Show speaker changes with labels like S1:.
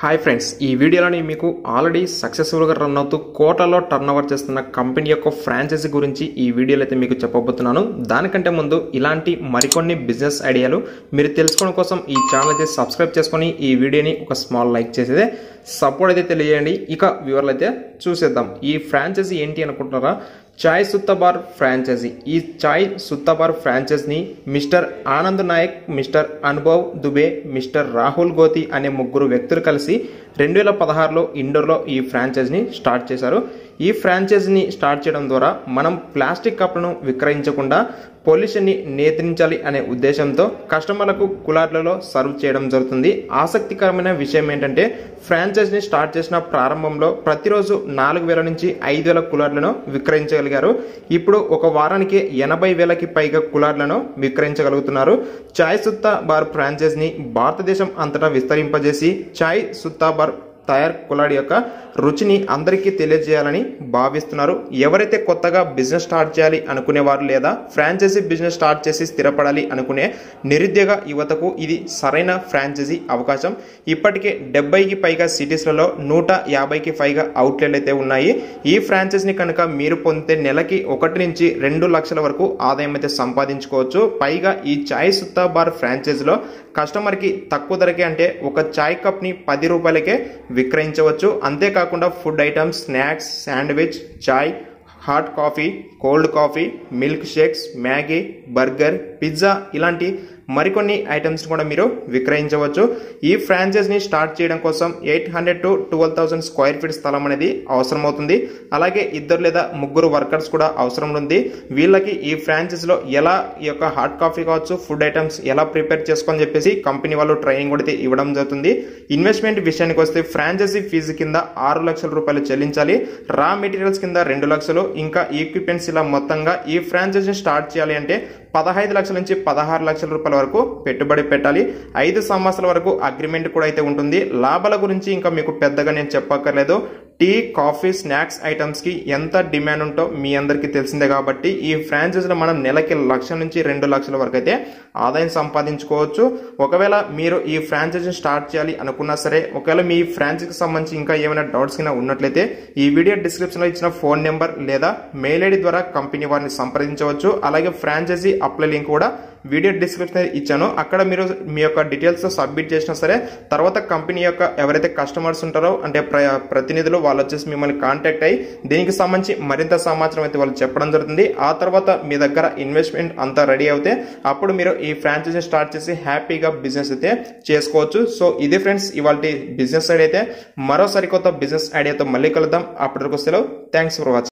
S1: hi friends ఈ వీడియోలోని మీకు ఆల్రెడీ సక్సెస్ఫుల్గా రన్ అవుతూ కోటలో టర్న్ ఓవర్ చేస్తున్న కంపెనీ యొక్క ఫ్రాంచైజీ గురించి ఈ వీడియోలో అయితే మీకు చెప్పబోతున్నాను దానికంటే ముందు ఇలాంటి మరికొన్ని బిజినెస్ ఐడియాలు మీరు తెలుసుకోవడం కోసం ఈ ఛానల్ అయితే సబ్స్క్రైబ్ చేసుకొని ఈ వీడియోని ఒక స్మాల్ లైక్ చేసేదే సపోర్ట్ అయితే తెలియజేయండి ఇక వివరాలు అయితే చూసేద్దాం ఈ ఫ్రాంచైజీ ఏంటి అనుకుంటున్నారా చాయ్ సుత్తబార్ ఫ్రాంచైజీ ఈ చాయ్ సుత్తబార్ ఫ్రాంచైజీని Mr Anand Nayak Mr Anubhav Dubey Mr Rahul Gothi అనే ముగ్గురు వ్యక్తులు కలిసి రెండు వేల పదహారులో ఇండోర్లో ఈ ఫ్రాంచైజీని స్టార్ట్ చేశారు ఈ ఫ్రాంచైజీని స్టార్ట్ చేయడం ద్వారా మనం ప్లాస్టిక్ కప్లను విక్రయించకుండా పొల్యూషన్ని నియంత్రించాలి అనే ఉద్దేశంతో కస్టమర్లకు కులార్లలో సర్వ్ చేయడం జరుగుతుంది ఆసక్తికరమైన విషయం ఏంటంటే ఫ్రాంచైజీని స్టార్ట్ చేసిన ప్రారంభంలో ప్రతిరోజు నాలుగు వేల నుంచి ఐదు వేల కులార్లను విక్రయించగలిగారు ఇప్పుడు ఒక వారానికి ఎనభై వేలకి పైగా కులార్లను విక్రయించగలుగుతున్నారు చాయ్ సుత్తా బార్ ఫ్రాంచైజీని భారతదేశం అంతటా విస్తరింపజేసి చాయ్ సుత్తా బార్ తయార్ కులాడి యొక్క రుచిని అందరికీ తెలియజేయాలని భావిస్తున్నారు ఎవరైతే కొత్తగా బిజినెస్ స్టార్ట్ చేయాలి అనుకునేవారు లేదా ఫ్రాంచైజీ బిజినెస్ స్టార్ట్ చేసి స్థిరపడాలి అనుకునే నిరుద్యోగ యువతకు ఇది సరైన ఫ్రాంచైజీ అవకాశం ఇప్పటికే డెబ్బైకి పైగా సిటీస్లలో నూట యాభైకి పైగా అవుట్లెట్లు అయితే ఉన్నాయి ఈ ఫ్రాంచైజీని కనుక మీరు పొందితే నెలకి ఒకటి నుంచి రెండు లక్షల వరకు ఆదాయం అయితే సంపాదించుకోవచ్చు పైగా ఈ చాయ్ సుత్తా బార్ ఫ్రాంచైజీలో కస్టమర్కి తక్కువ ధరకే అంటే ఒక చాయ్ కప్ని పది రూపాయలకే విక్రయించవచ్చు అంతేకాకుండా food items snacks sandwich chai hot coffee cold coffee milkshakes Maggi burger pizza ఇలాంటి మరికొన్ని ఐటమ్స్ కూడా మీరు విక్రయించవచ్చు ఈ ఫ్రాంచైజ్ని స్టార్ట్ చేయడం కోసం eight hundred to twelve thousand square feet స్థలం అనేది అవసరం అవుతుంది అలాగే ఇద్దరు లేదా ముగ్గురు వర్కర్స్ కూడా అవసరం ఉంది వీళ్ళకి ఈ ఫ్రాంచైజ్లో ఎలా ఈ యొక్క హాట్ కాఫీ కావచ్చు ఫుడ్ ఐటమ్స్ ఎలా ప్రిపేర్ చేసుకోని చెప్పేసి కంపెనీ వాళ్ళు ట్రైనింగ్ కూడా అయితే ఇవ్వడం జరుగుతుంది ఇన్వెస్ట్మెంట్ విషయానికి వస్తే ఫ్రాంచైజీ ఫీజు కింద ఆరు లక్షల రూపాయలు చెల్లించాలి రా మెటీరియల్స్ కింద రెండు లక్షలు ఇంకా ఈక్విప్మెంట్స్ ఇలా మొత్తంగా ఈ ఫ్రాంచైజీని స్టార్ట్ చేయాలి అంటే పదహైదు లక్షల నుంచి పదహారు లక్షల రూపాయల వరకు పెట్టుబడి పెట్టాలి ఐదు సంవత్సరాల వరకు అగ్రిమెంట్ కూడా అయితే ఉంటుంది లాభాల గురించి ఇంకా మీకు పెద్దగా నేను చెప్పక్కర్లేదు టీ కాఫీ స్నాక్స్ ఐటమ్స్కి ఎంత డిమాండ్ ఉంటో మీ అందరికీ తెలిసిందే కాబట్టి ఈ ఫ్రాంచైజీలో మనం నెలకి లక్ష నుంచి రెండు లక్షల వరకు అయితే ఆదాయం సంపాదించుకోవచ్చు ఒకవేళ మీరు ఈ ఫ్రాంచైజీని స్టార్ట్ చేయాలి అనుకున్నా సరే ఒకవేళ మీ ఫ్రాంచైజీకి సంబంధించి ఇంకా ఏమైనా డౌట్స్ కింద ఉన్నట్లయితే ఈ వీడియో డిస్క్రిప్షన్లో ఇచ్చిన ఫోన్ నెంబర్ లేదా మెయిల్ ఐడి ద్వారా కంపెనీ వారిని సంప్రదించవచ్చు అలాగే ఫ్రాంచైజీ అప్లై లింక్ కూడా వీడియో డిస్క్రిప్షన్ ఇచ్చాను అక్కడ మీరు మీ యొక్క డీటెయిల్స్ సబ్మిట్ చేసినా సరే తర్వాత కంపెనీ యొక్క ఎవరైతే కస్టమర్స్ ఉంటారో అంటే ప్ర ప్రతినిధులు వాళ్ళు వచ్చేసి మిమ్మల్ని కాంటాక్ట్ అయ్యి దీనికి సంబంధించి మరింత సమాచారం అయితే వాళ్ళు చెప్పడం జరుగుతుంది ఆ తర్వాత మీ దగ్గర ఇన్వెస్ట్మెంట్ అంతా రెడీ అవుతే అప్పుడు మీరు ఈ ఫ్రాంచైజీ స్టార్ట్ చేసి హ్యాపీగా బిజినెస్ అయితే చేసుకోవచ్చు సో ఇది ఫ్రెండ్స్ ఇవాళ బిజినెస్ సైడ్ అయితే మరో సరికొత్త బిజినెస్ ఐడియాతో మళ్ళీ కలుద్దాం అప్పటికి సెలవు థ్యాంక్స్ ఫర్ వాచింగ్